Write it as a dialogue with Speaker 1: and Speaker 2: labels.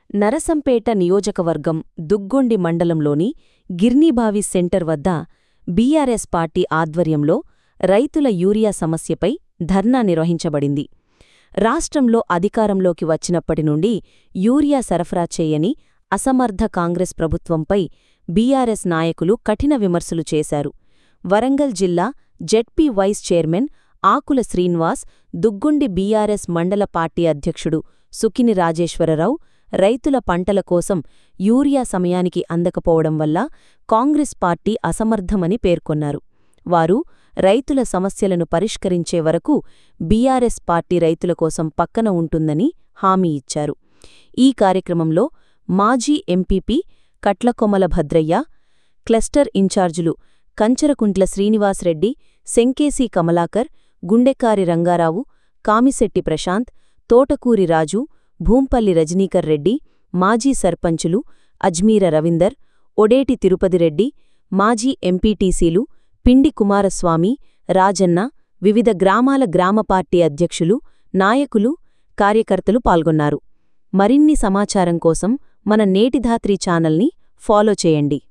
Speaker 1: నరసంపేట నియోజకవర్గం దుగ్గొండి మండలంలోని గిర్నీబావి సెంటర్ వద్ద బీఆర్ఎస్ పార్టీ ఆధ్వర్యంలో రైతుల యూరియా సమస్యపై ధర్నా నిర్వహించబడింది రాష్ట్రంలో అధికారంలోకి వచ్చినప్పటి నుండి యూరియా సరఫరా చేయని అసమర్థ కాంగ్రెస్ ప్రభుత్వంపై బీఆర్ఎస్ నాయకులు కఠిన విమర్శలు చేశారు వరంగల్ జిల్లా ZP vice chairman Akula Srinivas Duggondi BRS mandal party అధ్యక్షుడు సుకిని రాజేశ్వరరావు రైతుల పంటల కోసం యూరియా సమయానికి అందకపోవడం వల్ల కాంగ్రెస్ పార్టీ అసమర్థమని పేర్కొన్నారు వారు రైతుల సమస్యలను పరిష్కరించే వరకు బీఆర్ఎస్ పార్టీ రైతుల కోసం పక్కన ఉంటుందని హామీ ఇచ్చారు ఈ కార్యక్రమంలో మాజీ ఎంపీపీ కట్లకొమల భద్రయ్య క్లస్టర్ ఇన్ఛార్జులు కంచరకుంట్ల శ్రీనివాసరెడ్డి శంకేసి కమలాకర్ గుండెకారి రంగారావు కామిశెట్టి ప్రశాంత్ తోటకూరి రాజు భూంపల్లి రజనీకర్ రెడ్డి మాజీ సర్పంచులు అజ్మీర రవీందర్ ఒడేటి తిరుపతిరెడ్డి మాజీ ఎంపీటీసీలు పిండి కుమారస్వామి రాజన్న వివిధ గ్రామాల గ్రామ పార్టీ అధ్యక్షులు నాయకులు కార్యకర్తలు పాల్గొన్నారు మరిన్ని సమాచారం కోసం మన నేటిధాత్రి ఛానల్ని ఫాలో చేయండి